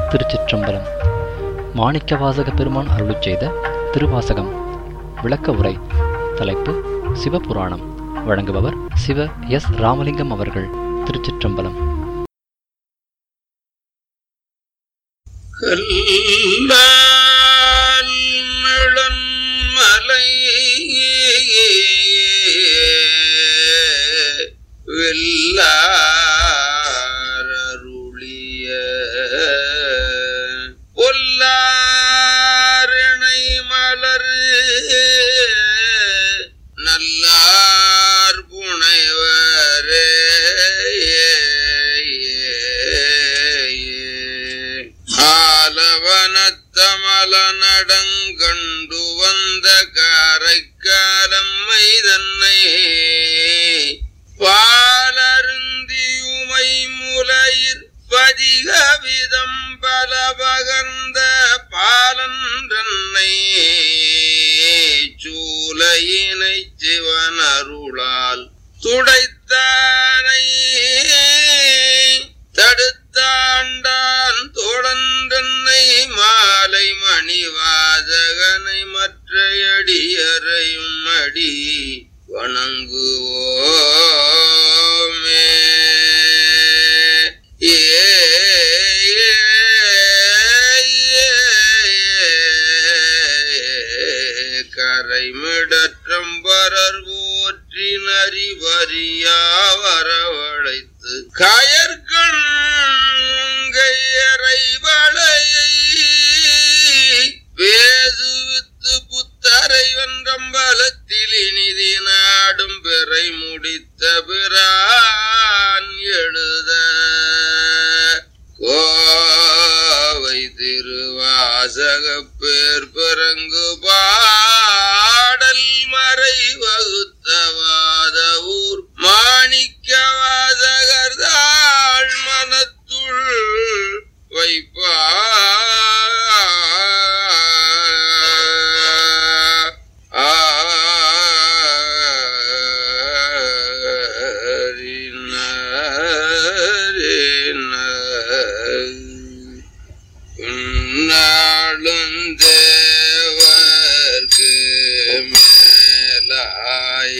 திருச்சிற்றம்பலம் மாணிக்கவாசக பெருமான் அருளிச் செய்த திருவாசகம் விளக்க உரை தலைப்பு சிவபுராணம் வழங்குபவர் சிவ எஸ் ராமலிங்கம் அவர்கள் திருச்சிற்றம்பலம் கல்லால் மலை வெல்லாரருளிய பொல்லாரணை மலர் நல்லார் புனைவரே ஆலவனத்தமல நடங்கண்டு வந்த காரைக்காலம்மை தன்னை பாலருந்தியுமை முலையிற் பதிகவிதம் பல பகர்ந்த பாலன்றன்னை சூலையினை சிவன் அருளால் துடைத்தானை தடுத்தாண்டான் தொடர்ந்தன்னை மாலை மணிவாதகனை மற்ற அடியறையும் அடி வணங்குவோமே ஏ கரைமிடற்றம்பரர் போற்றி நரிவரியா வரவழைத்து கயற்கண்கையரை வளையை வேசுவித்து புத்தரை வென்றம்பலத்தில் இனிதி நாடும் பிறை முடித்த பிரான் எழுத கோவை திருவாசகப் பேர் பிறங்கு பாடல் மறை வகுத்தவாத ஊர் மாணிக்க வாசகர் தாழ் மனத்துள் வைப்பா நாளும் தேவர்க்கு மேலாய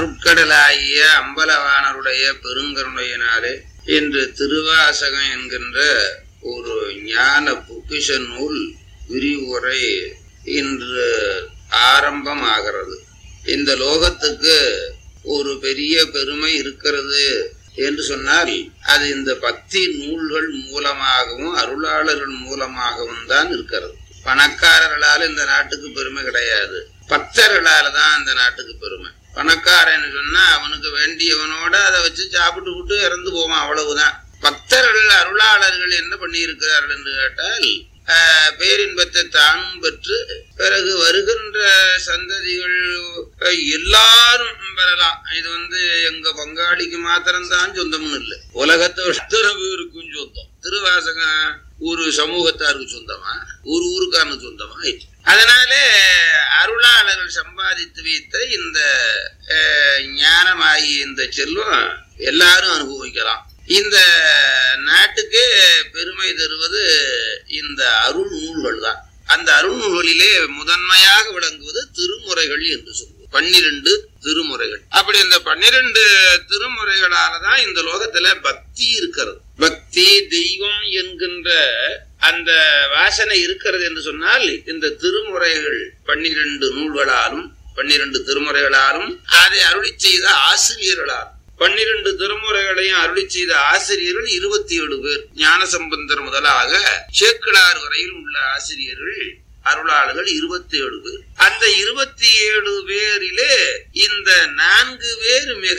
அருட்கடலாகிய அம்பலவானருடைய பெருங்கருணையினாலே இன்று திருவாசகம் என்கின்ற ஒரு ஞான பொக்கிஷ நூல் விரிவுரை இன்று ஆரம்பமாகிறது இந்த லோகத்துக்கு ஒரு பெரிய பெருமை இருக்கிறது என்று சொன்னால் அது இந்த பக்தி நூல்கள் மூலமாகவும் அருளாளர்கள் மூலமாகவும் தான் இருக்கிறது பணக்காரர்களால் இந்த நாட்டுக்கு பெருமை கிடையாது பக்தர்களால தான் இந்த நாட்டுக்கு பெருமை பணக்காரன் சொன்னா அவனுக்கு வேண்டியவனோட அதை வச்சு சாப்பிட்டு விட்டு இறந்து போவான் அவ்வளவுதான் பக்தர்கள் அருளாளர்கள் என்ன பண்ணி இருக்கிறார்கள் என்று கேட்டால் ஆஹ், பேரின்பத்தை தானும் பெற்று பிறகு வருகின்ற சந்ததிகள் அஹ், எல்லாரும் பெறலாம் இது வந்து எங்க பங்காளிக்கு மாத்திரம்தான் சொந்தம்னு இல்லை உலகத்தோட அத்தனை பேருக்கும் சொந்தம் திருவாசகம் ஒரு சமூகத்தாருக்கு சொந்தமா ஒரு ஊருக்காரனுக்கு சொந்தமா இல்லை. அதனாலே அருளாளர்கள் சம்பாதித்து வைத்த இந்த அஹ், ஞானமாகிய இந்த செல்வம் எல்லாரும் அனுபவிக்கலாம் இந்த நாட்டுக்கே பெருமை தருவது இந்த அருள் நூல்கள் தான் அந்த அருள் நூல்களிலே முதன்மையாக விளங்குவது திருமுறைகள் என்று சொல்லுவோம் பன்னிரண்டு திருமுறைகள் அப்படி இந்த பன்னிரண்டு திருமுறைகளால தான் இந்த லோகத்துல பக்தி இருக்கிறது பக்தி தெய்வம் என்கின்ற அந்த வாசனை இருக்கிறது என்று சொன்னால் இந்த திருமுறைகள் பன்னிரண்டு நூல்களாலும் பன்னிரண்டு திருமுறைகளாலும் அதை அருளி செய்த ஆசிரியர்களாலும் பன்னிரண்டு திருமுறைகளையும் அருளி செய்த ஆசிரியர்கள் இருபத்தி ஏழு பேர் ஞானசம்பந்தர் முதலாக சேக்கிழார் வரையில் உள்ள ஆசிரியர்கள் அருளாளர்கள் இருபத்தி ஏழு பேர் அந்த இருபத்தி ஏழு பேரிலே இந்த நான்கு பேர் மிக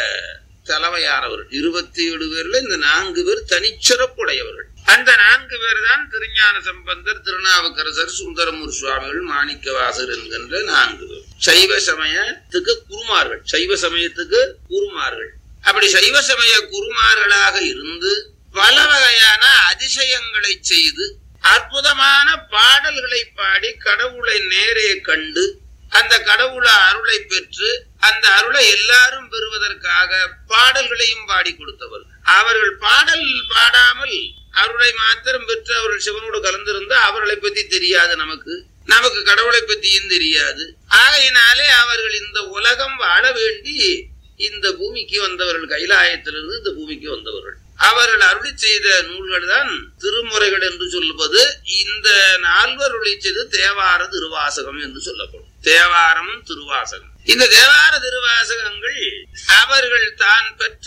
தலைமையானவர்கள் இருபத்தி ஏழு பேர்ல இந்த நான்கு பேர் தனிச்சிறப்புடையவர்கள் அந்த நான்கு பேர் தான் திருஞான சம்பந்தர் திருநாவுக்கரசர் சுந்தரமூர் சுவாமிகள் மாணிக்கவாசர் என்கின்ற நான்கு பேர் சைவ சமயத்துக்கு குருமார்கள் சைவ சமயத்துக்கு குருமார்கள் அப்படி சைவ சமய குருமார்களாக இருந்து பல வகையான அதிசயங்களை செய்து அற்புதமான பாடல்களை பாடி கடவுளை நேரே கண்டு அந்த கடவுள அருளை பெற்று அந்த அருளை எல்லாரும் பெறுவதற்காக பாடல்களையும் பாடி கொடுத்தவர் அவர்கள் பாடல் பாடாமல் அருளை மாத்திரம் பெற்று அவர்கள் சிவனோடு கலந்திருந்தா அவர்களை பத்தி தெரியாது நமக்கு நமக்கு கடவுளை பத்தியும் தெரியாது ஆகையினாலே அவர்கள் இந்த உலகம் வாழ வேண்டி இந்த பூமிக்கு வந்தவர்கள் கைலாயத்திலிருந்து இந்த பூமிக்கு வந்தவர்கள் அவர்கள் அருளி செய்த நூல்கள் தான் திருமுறைகள் என்று சொல்லுவது இந்த நால்வர் அருளி செய்து தேவார திருவாசகம் என்று சொல்லப்படும் தேவாரம் திருவாசகம் இந்த தேவார திருவாசகங்கள் அவர்கள் தான் பெற்ற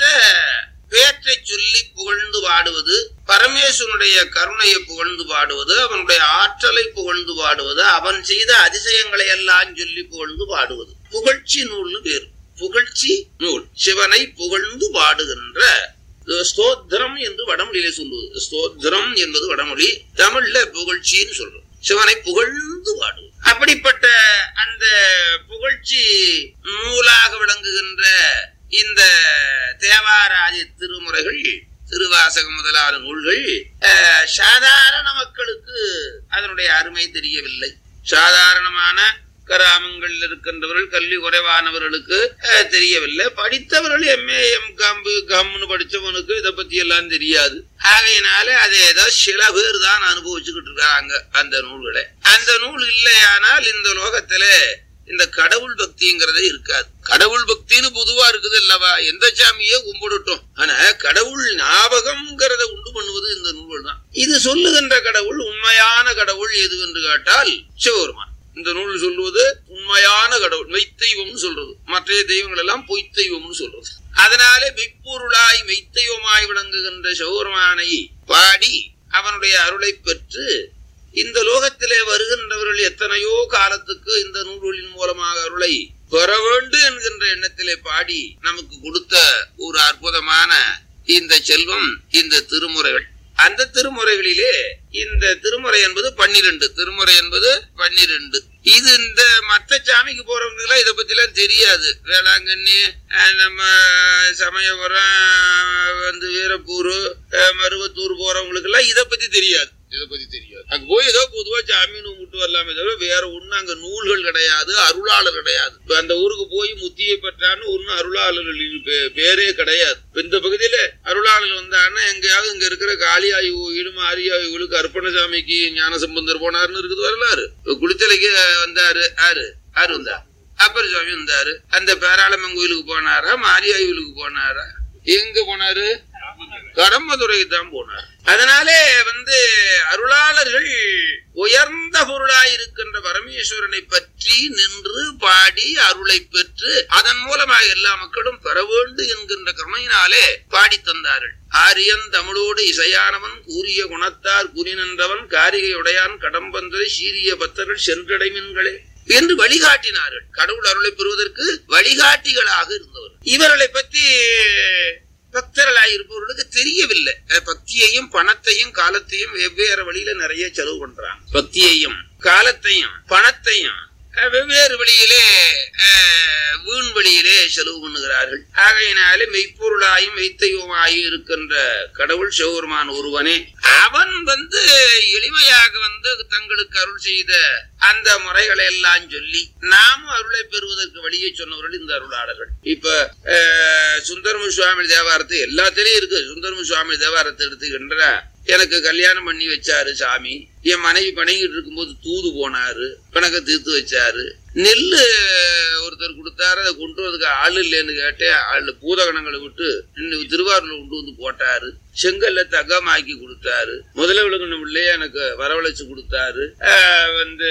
பேற்றை சொல்லி புகழ்ந்து பாடுவது பரமேஸ்வனுடைய கருணையை புகழ்ந்து பாடுவது அவனுடைய ஆற்றலை புகழ்ந்து பாடுவது அவன் செய்த அதிசயங்களை எல்லாம் சொல்லி புகழ்ந்து பாடுவது புகழ்ச்சி நூல்னு பேர் புகழ்ச்சி நூல் சிவனை புகழ்ந்து பாடுகின்ற ஸ்தோத்திரம் என்று வடமொழியிலே சொல்லுவது ஸ்தோத்திரம் என்பது வடமொழி தமிழ்ல புகழ்ச்சின்னு சொல்றோம் சிவனை புகழ்ந்து பாடுவது அப்படிப்பட்ட அந்த புகழ்ச்சி நூலாக விளங்குகின்ற இந்த தேவாராதி திருமுறைகள் திருவாசகம் முதலான நூல்கள் அஹ், சாதாரண மக்களுக்கு அதனுடைய அருமை தெரியவில்லை சாதாரணமான கிராமங்களில் இருக்கின்றவர்கள் கல்வி குறைவானவர்களுக்கு அஹ், தெரியவில்லை படித்தவர்கள் எம்ஏ எம் காம்பு கம்னு படிச்சவனுக்கு இதை பத்தி எல்லாம் தெரியாது ஆகையினால அதை ஏதோ சில பேர் தான் அனுபவிச்சுக்கிட்டு இருக்காங்க அந்த நூல்களை அந்த நூல் இல்லையானால் இந்த லோகத்துல இந்த கடவுள் பக்திங்கிறதே இருக்காது கடவுள் பக்தின்னு பொதுவா இருக்குது அல்லவா எந்த சாமியே கும்பிடட்டும் ஆனா கடவுள் ஞாபகம்ங்கிறத உண்டு பண்ணுவது இந்த நூல்கள் தான் இது சொல்லுகின்ற கடவுள் உண்மையான கடவுள் எது என்று கேட்டால் சிவபெருமான் இந்த நூல் சொல்லுவது உண்மையான கடவுள் மெய்த்தெய்வம்னு சொல்றது மற்ற தெய்வங்கள் எல்லாம் பொய்த்தெய்வம்னு சொல்றது அதனாலே மெய்ப்பொருளாய் மெய்த்தெய்வமாய் விளங்குகின்ற சிவபெருமானை பாடி அவனுடைய அருளை பெற்று இந்த லோகத்திலே வருகின்றவர்கள் எத்தனையோ காலத்துக்கு இந்த நூல்களின் மூலமாக அருளை பெற வேண்டும் என்கின்ற எண்ணத்திலே பாடி நமக்கு கொடுத்த ஒரு அற்புதமான இந்த செல்வம் இந்த திருமுறைகள் அந்த திருமுறைகளிலே இந்த திருமுறை என்பது பன்னிரண்டு திருமுறை என்பது பன்னிரண்டு இது இந்த மத்த சாமிக்கு போறவங்களுக்கு இதை பத்தி எல்லாம் தெரியாது வேளாங்கண்ணி அஹ், நம்ம சமயபுரம் அஹ், வந்து வீரப்பூர் அஹ், மருவத்தூர் போறவங்களுக்கு எல்லாம் இதை பத்தி தெரியாது இதை பத்தி தெரியாது அங்க போய் ஏதோ பொதுவா ஜாமீன் கும்பிட்டு வரலாமே தவிர வேற ஒண்ணு அங்க நூல்கள் கிடையாது அருளாளர் கிடையாது இப்ப அந்த ஊருக்கு போய் முத்தியை பெற்றான்னு ஒன்னும் அருளாளர்கள் பே- பேரே கிடையாது இப்ப இந்த பகுதியில அருளாளர் வந்தான்னா எங்கேயாவது இங்க இருக்கிற காளியாயு கோயிலும் ஆரியாயு கோயிலுக்கு அர்ப்பணசாமிக்கு ஞான சம்பந்தர் போனாருன்னு இருக்குது வரலாறு இப்ப குளித்தலைக்கு வந்தாரு யாரு யாரு வந்தா அப்பர் சுவாமி வந்தாரு அந்த பேராளம்மன் கோயிலுக்கு போனாரா மாரியாய் கோயிலுக்கு போனாரா எங்க போனாரு கடம்பதுரைக்கு தான் போனார் அதனாலே வந்து அருளாளர்கள் உயர்ந்த பொருளாய் இருக்கின்ற பரமேஸ்வரனை பற்றி நின்று பாடி அருளை பெற்று அதன் மூலமாக எல்லா மக்களும் பெற வேண்டும் என்கின்ற கருணையினாலே பாடி தந்தார்கள் ஆரியன் தமிழோடு இசையானவன் கூறிய குணத்தார் குறி நின்றவன் காரிகையுடையான் கடம்பந்தரை சீரிய பத்தர்கள் சென்றடைமின்களே என்று வழிகாட்டினார்கள் கடவுள் அருளை பெறுவதற்கு வழிகாட்டிகளாக இருந்தவர் இவர்களை பற்றி பக்தர்களாய் இருப்பவர்களுக்கு தெரியவில்லை அஹ் பக்தியையும் பணத்தையும் காலத்தையும் வெவ்வேறு வழியில நிறைய செலவு பண்றாங்க பக்தியையும் காலத்தையும் பணத்தையும் அஹ் வெவ்வேறு வழியிலே அஹ் வீண் வழியிலே செலவு பண்ணுகிறார்கள் ஆகையினாலே மெய்ப்பொருளாயும் மெய்த்தையுமாயும் இருக்கின்ற கடவுள் சிவபெருமான் ஒருவனே அவன் வந்து எளிமையாக வந்து தங்களுக்கு அருள் செய்த அந்த முறைகளை எல்லாம் சொல்லி நாமும் அருளை பெறுவதற்கு வழியை சொன்னவர்கள் இந்த அருளாளர்கள் இப்ப அஹ், சுந்தரமு சுவாமி தேவாரத்து எல்லாத்திலையும் இருக்கு சுந்தரமு சுவாமி தேவாரத்தை எடுத்துக்கின்ற எனக்கு கல்யாணம் பண்ணி வச்சாரு சாமி என் மனைவி பணங்கிட்டு இருக்கும்போது தூது போனாரு கணக்க தீர்த்து வச்சாரு நெல்லு ஒருத்தர் கொடுத்தாரு அதை கொண்டு வரதுக்கு ஆள் இல்லைன்னு கேட்டேன் ஆள் பூதகணங்களை விட்டு இன்னும் திருவாரூர்ல கொண்டு வந்து போட்டாரு செங்கல்ல தகமாக்கி கொடுத்தாரு முதல்ல விழுக்கணும் பிள்ளைய எனக்கு வரவழைச்சு கொடுத்தாரு ஆஹ் வந்து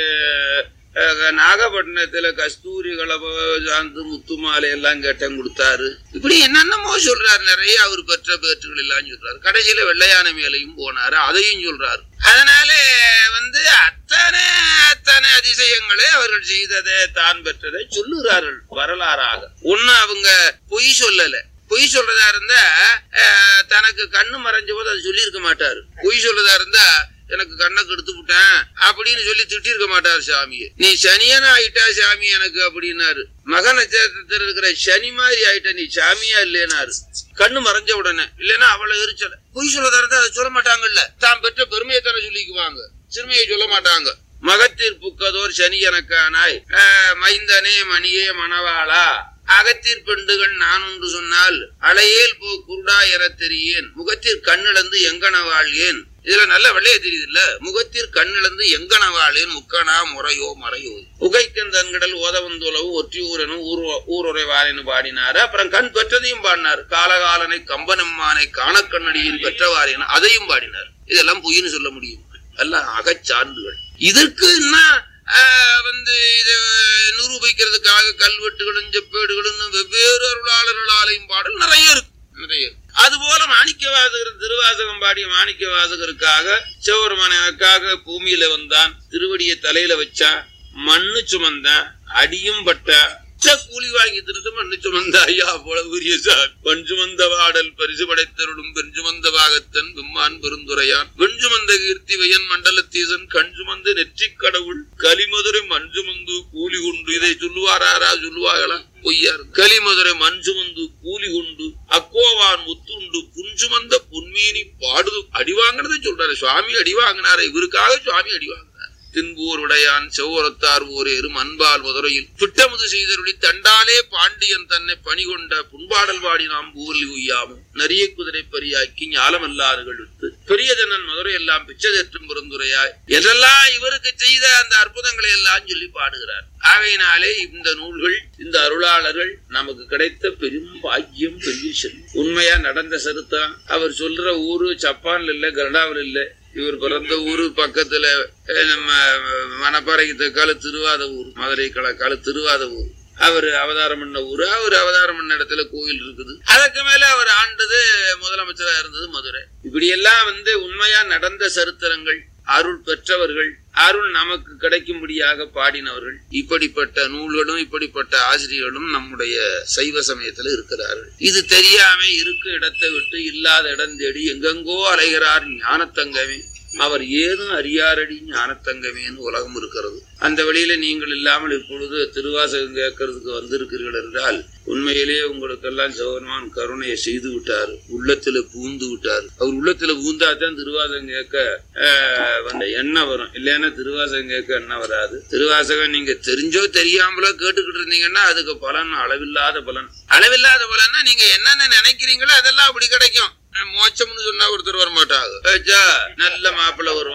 ஆஹ் நாகப்பட்டினத்துல கஸ்தூரி கலப சாந்து முத்து மாலை எல்லாம் கேட்டேன் கொடுத்தாரு இப்படி என்னென்னமோ சொல்றாரு நிறைய அவர் பெற்ற பேற்றுகள் எல்லாம் சொல்றாரு கடைசியில வெள்ளையான மேலையும் போனாரு அதையும் சொல்றாரு அதனால வந்து அத்தனை அத்தனை அதிசயங்களே அவர்கள் செய்ததை தான் பெற்றதை சொல்லுகிறார்கள் வரலாறாக ஒண்ணு அவங்க பொய் சொல்லல பொய் சொல்றதா இருந்தா அஹ், தனக்கு கண்ணு மறைஞ்ச போது அது சொல்லியிருக்க மாட்டாரு பொய் சொல்றதா இருந்தா எனக்கு கண்ணை கெடுத்து விட்டேன் அப்படின்னு சொல்லி திட்டிருக்க மாட்டார் சாமியை நீ சனியனா ஆயிட்டா சாமி எனக்கு அப்படின்னாரு மக நட்சத்திரத்தில் இருக்கிற சனி மாதிரி ஆயிட்ட நீ சாமியா இல்லைனாரு கண்ணு மறைஞ்ச உடனே இல்லைன்னா அவளை எரிச்சல பொய் சொல்றதா இருந்தா அதை சொல்ல மாட்டாங்கல்ல தான் பெற்ற பெருமையை தானே சொல்லிக்குவாங்க சிறுமையை சொல்ல மாட்டாங்க மகத்தீர் புக்கதோர் சனி எனக்கானாய் ஆஹ், மைந்தனே மணியே மணவாளா அகத்தீர் பெண்டுகள் நான் ஒன்று சொன்னால் அலையேல் போ குருடா என தெரியேன் முகத்தீர் கண்ணிழந்து எங்கன வாழ்யேன் இதுல நல்ல வெள்ளைய தெரியுது இல்ல முகத்தீர் கண்ணிழந்து எங்கன வாழ்யேன் முக்கனா முறையோ மறையோ உகைக்கன் தன்கடல் ஓதவந்துலவு ஒற்றி ஊரனும் ஊர் ஊருரை வாரின்னு பாடினாரு அப்புறம் கண் பெற்றதையும் பாடினார் காலகாலனை கம்பனம்மானை காணக்கண்ணடியில் பெற்றவாரின்னு அதையும் பாடினார் இதெல்லாம் பொய்ன்னு சொல்ல முடியும் எல்லாம் அகச்சான்றுகள் இதற்கு என்ன ஆஹ், வந்து இது நிரூபிக்கிறதுக்காக கல்வெட்டுகளும் செப்பேடுகளும் வெவ்வேறு அருளாளர்களாலையும் பாடல் நிறைய இருக்கு நிறைய இருக்கு. அதுபோல மாணிக்கவாசகர் திருவாசகம் பாடிய மாணிக்கவாசகருக்காக சிவபெருமானுக்காக பூமியில வந்தான் திருவடியை தலையில வச்சா மண்ணு சுமந்தான் அடியும் பட்டா உச்ச கூலி வாங்கி திருட்டு மண்ணு சுமந்த ஐயா போல உரிய சார் பண் சுமந்த வாடல் பரிசு படைத்தருளும் பெண் சுமந்த பாகத்தன் பெம்மான் பெருந்துரையான் வெண் சுமந்த கீர்த்தி வையன் மண்டலத்தீசன் கண் சுமந்து நெற்றிக் கடவுள் கலிமதுரை மண் சுமந்து கூலி உண்டு இதை சொல்லுவாரா சொல்லுவார்களா பொய்யார் கலிமதுரை மண் சுமந்து கூலி உண்டு அக்கோவான் முத்துண்டு புன் சுமந்த புன்மீனி பாடுது அடி வாங்கினதை சொல்றாரு சுவாமி அடி வாங்கினாரு இவருக்காக சுவாமி அடி வாங்கினார் தின்பூர் உடையான் செவ்வரத்தார் ஓரேறு மண்பால் மதுரையில் திட்டமுது செய்தருளி தண்டாலே பாண்டியன் தன்னை பணிகொண்ட புண்பாடல் பாடி நாம் பூவலி உய்யாமும் நரிய குதிரை பரியாக்கி ஞாலமல்லாறுகள் விட்டு பெரியதனன் மதுரை எல்லாம் பிச்சதேற்றும் பெருந்துரையாய் என்றெல்லாம் இவருக்கு செய்த அந்த அற்புதங்களை எல்லாம் சொல்லி பாடுகிறார் ஆகையினாலே இந்த நூல்கள் இந்த அருளாளர்கள் நமக்கு கிடைத்த பெரும் பாக்கியம் பெரிய செல்வம் உண்மையா நடந்த சரித்திரம் அவர் சொல்ற ஊரு ஜப்பான்ல இல்ல கனடாவில் இல்ல இவர் பிறந்த ஊரு பக்கத்துல அஹ், நம்ம மணப்பாறைக்கு தக்கால திருவாத ஊர் மதுரை கலக்கால திருவாத ஊர் அவர் அவதாரம் பண்ண ஊரு அவர் அவதாரம் பண்ண இடத்துல கோயில் இருக்குது அதுக்கு மேல அவர் ஆண்டது முதலமைச்சரா இருந்தது மதுரை இப்படி எல்லாம் வந்து உண்மையா நடந்த சரித்திரங்கள் அருள் பெற்றவர்கள் அருள் நமக்கு கிடைக்கும்படியாக பாடினவர்கள் இப்படிப்பட்ட நூல்களும் இப்படிப்பட்ட ஆசிரியர்களும் நம்முடைய சைவ சமயத்துல இருக்கிறார்கள் இது தெரியாம இருக்கும் இடத்தை விட்டு இல்லாத இடம் தேடி எங்கெங்கோ அலைகிறார் ஞானத்தங்கமே அவர் ஏதும் அறியாரடி ஞானத்தங்கமேன்னு உலகம் இருக்கிறது அந்த வழியில நீங்கள் இல்லாமல் இப்பொழுது திருவாசகம் கேட்கறதுக்கு வந்திருக்கிறீர்கள் என்றால் உண்மையிலேயே உங்களுக்கெல்லாம் சிவபெருமான் கருணையை செய்து விட்டார் உள்ளத்துல பூந்து விட்டார் அவர் உள்ளத்துல பூந்தா தான் திருவாசகம் கேட்க ஆஹ், வந்த எண்ணம் வரும் இல்லைன்னா திருவாசகம் கேட்க எண்ணம் வராது திருவாசகம் நீங்க தெரிஞ்சோ தெரியாமலோ கேட்டுக்கிட்டு இருந்தீங்கன்னா அதுக்கு பலன் அளவில்லாத பலன் அளவில்லாத பலன்னா நீங்க என்னென்ன நினைக்கிறீங்களோ அதெல்லாம் அப்படி கிடைக்கும் அஹ் மோட்சம்னு சொன்னா ஒருத்தர் வர மாட்டாங்க ஏச்சா, நல்ல மாப்பிள்ளை வருவான்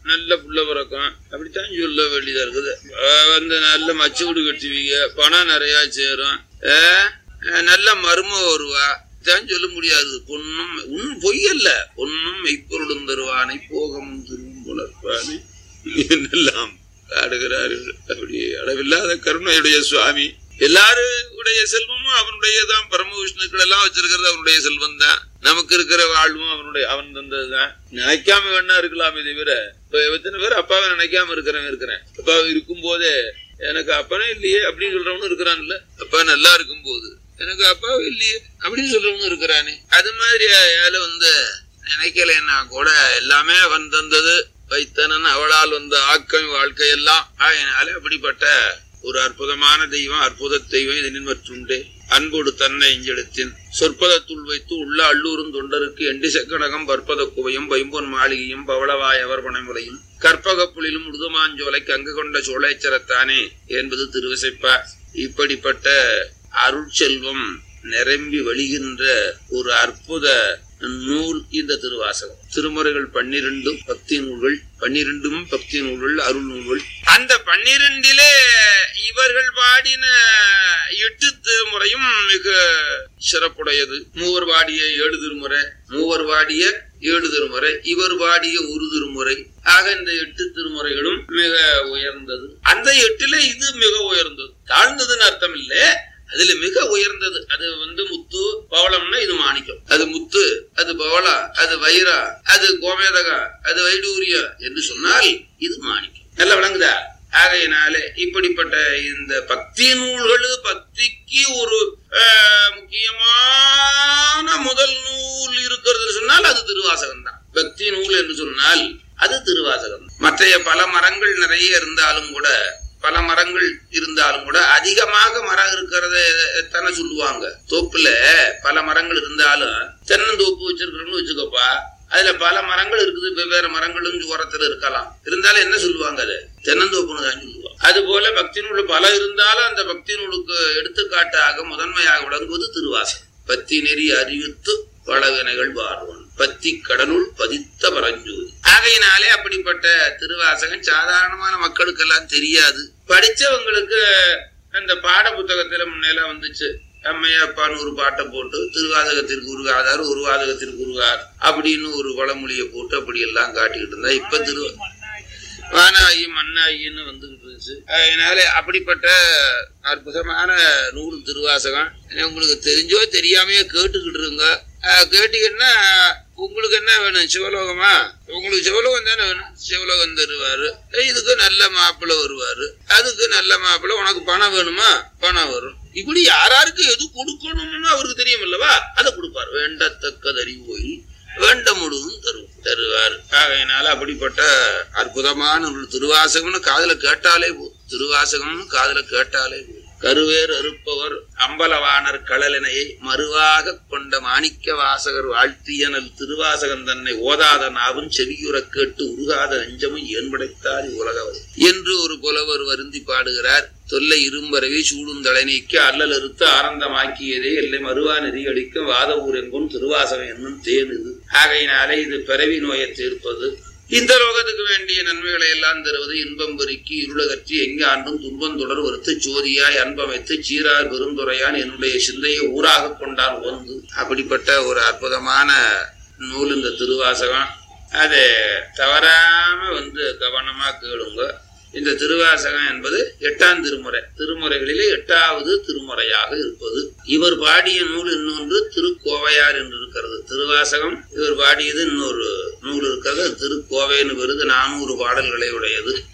நல்ல புள்ள பிறக்கும் அப்படித்தான் சொல்ல வேண்டியதா இருக்குது அஹ் வந்து நல்ல மச்சு வீடு கட்டுவீங்க பணம் நிறைய சேரும் அஹ் அஹ் நல்ல மரும வருவா தான் சொல்ல முடியாது பொண்ணும் உன் பொய்யல்ல பொண்ணும் மெய்ப்பொருளும் தருவானை போகமும் திரும்பும் புலர்ப்பானை என்னெல்லாம் ஆடுகிறார்கள் அப்படி அளவில்லாத கருணையுடைய சுவாமி எல்லாருடைய செல்வமும் அவனுடையதான் பரம விஷ்ணுக்கள் எல்லாம் வச்சிருக்கிறது அவனுடைய செல்வம் தான் நமக்கு இருக்கிற வாழ்வும் அவனுடைய அவன் தந்ததுதான் நினைக்காம வேணா இருக்கலாமே தவிர இப்ப எத்தனை பேர் அப்பாவை நினைக்காம இருக்கிறவன் இருக்கிறேன் அப்பாவை இருக்கும் போதே எனக்கு அப்பனே இல்லையே அப்படின்னு சொல்றவனும் இருக்கிறான்ல அப்பா நல்லா இருக்கும் போது எனக்கு அப்பாவும் இல்லையே அப்படின்னு சொல்றவனும் இருக்கிறானே அது மாதிரி ஏழை வந்து நினைக்கலைன்னா கூட எல்லாமே அவன் தந்தது வைத்தனன் அவளால் வந்த ஆக்கம் வாழ்க்கை எல்லாம் ஆகையினாலே அப்படிப்பட்ட ஒரு அற்புதமான தெய்வம் அற்புத தெய்வம் இதனின் மற்றுண்டே அன்போடு தன்னை இஞ்செடுத்தின் சொற்பதத்துள் வைத்து உள்ள அல்லூரும் தொண்டருக்கு எண்டி செக்கடகம் பற்பத குவையும் பைம்பொன் மாளிகையும் பவளவாய் அவர் பனைமுலையும் கற்பகப் புலிலும் உடுதுமாஞ்சோலை கங்கு கொண்ட சோழேச்சரத்தானே என்பது திருவிசைப்பா இப்படிப்பட்ட அருட்செல்வம் நிரம்பி வழிகின்ற ஒரு அற்புத நூல் இந்த திருவாசகம் திருமுறைகள் பன்னிரெண்டும் பக்தி நூல்கள் பன்னிரெண்டும் பக்தி நூல்கள் அருள் நூல்கள் அந்த பன்னிரெண்டிலே இவர்கள் பாடின எட்டு திருமுறையும் மிக சிறப்புடையது மூவர் பாடிய ஏழு திருமுறை மூவர் பாடிய ஏழு திருமுறை இவர் பாடிய ஒரு திருமுறை ஆக இந்த எட்டு திருமுறைகளும் மிக உயர்ந்தது அந்த எட்டுல இது மிக உயர்ந்தது தாழ்ந்ததுன்னு அர்த்தம் இல்லை அதுல மிக உயர்ந்தது அது வந்து முத்து பவளம்னா இது மாணிக்கம் அது முத்து அது பவளா அது வைரா அது கோமேதகா அது வைடூரியா என்று சொன்னால் இது மாணிக்கம் நல்லா விளங்குதா ஆகையினாலே இப்படிப்பட்ட இந்த பக்தி நூல்கள் பக்திக்கு ஒரு ஆஹ், முக்கியமான முதல் நூல் இருக்கிறது சொன்னால் அது திருவாசகம் தான் பக்தி நூல் என்று சொன்னால் அது திருவாசகம் மற்றைய பல மரங்கள் நிறைய இருந்தாலும் கூட பல மரங்கள் இருந்தாலும் கூட அதிகமாக மரம் இருக்கிறத தானே சொல்லுவாங்க தோப்புல பல மரங்கள் இருந்தாலும் தென்னந்தோப்பு வச்சிருக்கிறோம்னு வச்சுக்கோப்பா அதுல பல மரங்கள் இருக்குது வெவ்வேறு மரங்களும் ஓரத்துல இருக்கலாம் இருந்தாலும் என்ன சொல்லுவாங்க அது தென்னந்தோப்புன்னு தான் சொல்லுவாங்க அது போல பக்தி நூல் பல இருந்தாலும் அந்த பக்தி நூலுக்கு எடுத்துக்காட்டாக முதன்மையாக விளங்குவது திருவாசகம் பத்தி நெறி அறிவித்து பலவினைகள் வாழ்வன் பத்தி கடலுள் பதித்த பரஞ்சோதி ஆகையினாலே அப்படிப்பட்ட திருவாசகம் சாதாரணமான மக்களுக்கெல்லாம் தெரியாது படிச்சவங்களுக்கு அந்த பாட புத்தகத்துல முன்னெல்லாம் வந்துச்சு அம்மையப்பான்னு ஒரு பாட்டை போட்டு திருவாதகத்திற்கு உருகாதார் ஒரு வாதகத்திற்கு உருகார் அப்படின்னு ஒரு பழமொழியை போட்டு அப்படி எல்லாம் காட்டிக்கிட்டு இருந்தா இப்ப திரு வானாகி மண்ணாகின்னு வந்துகிட்டு இருந்துச்சு அதனால அப்படிப்பட்ட அற்புதமான நூல் திருவாசகம் உங்களுக்கு தெரிஞ்சோ தெரியாமையோ கேட்டுக்கிட்டு இருங்க அஹ் கேட்டீங்கன்னா உங்களுக்கு என்ன வேணும் சிவலோகமா உங்களுக்கு சிவலோகம் தானே வேணும் சிவலோகம் தருவாரு இதுக்கு நல்ல மாப்பிள்ளை வருவாரு அதுக்கு நல்ல மாப்பிள்ளை உனக்கு பணம் வேணுமா பணம் வரும் இப்படி யாராருக்கு எது கொடுக்கணும்னு அவருக்கு தெரியும் அல்லவா அதை கொடுப்பார் வேண்டத்தக்கதறிவோய் வேண்ட முழுதும் தரும் தருவார் ஆகையினால அப்படிப்பட்ட அற்புதமான ஒரு திருவாசகம்னு காதுல கேட்டாலே போதும் திருவாசகம்னு காதுல கேட்டாலே போதும் கருவேர் அறுப்பவர் அம்பலவாணர் கடலினையை மறுவாக கொண்ட மாணிக்க வாசகர் வாழ்த்தியனல் திருவாசகம் தன்னை ஓதாத நாவும் செவியுறக் கேட்டு உருகாத நெஞ்சமும் ஏன் படைத்தார் உலகவர் என்று ஒரு புலவர் வருந்தி பாடுகிறார் தொல்லை இரும்பரவி சூடுந்தலை நீக்கி அல்லல் அறுத்து ஆனந்தமாக்கியதே எல்லை மறுவா நெறி அடிக்கும் வாத ஊர் எங்கும் திருவாசகம் என்னும் தேன் இது ஆகையினாலே இது பிறவி நோயை தீர்ப்பது இந்த லோகத்துக்கு வேண்டிய நன்மைகளை எல்லாம் தருவது இன்பம் பெருக்கி இருளகற்றி எங்க ஆண்டும் துன்பம் தொடர் வருத்து ஜோதியாய் அன்பமைத்து சீரார் பெருந்துரையான் என்னுடைய சிந்தையை ஊராக கொண்டான் வந்து அப்படிப்பட்ட ஒரு அற்புதமான நூல் இந்த திருவாசகம் அதை தவறாம வந்து கவனமா கேளுங்க இந்த திருவாசகம் என்பது எட்டாம் திருமுறை திருமுறைகளிலே எட்டாவது திருமுறையாக இருப்பது இவர் பாடிய நூல் இன்னொன்று திருக்கோவையார் என்று இருக்கிறது திருவாசகம் இவர் பாடியது இன்னொரு நூல் இருக்கிறது அது திருக்கோவைன்னு வருது நானூறு பாடல்களை உடையது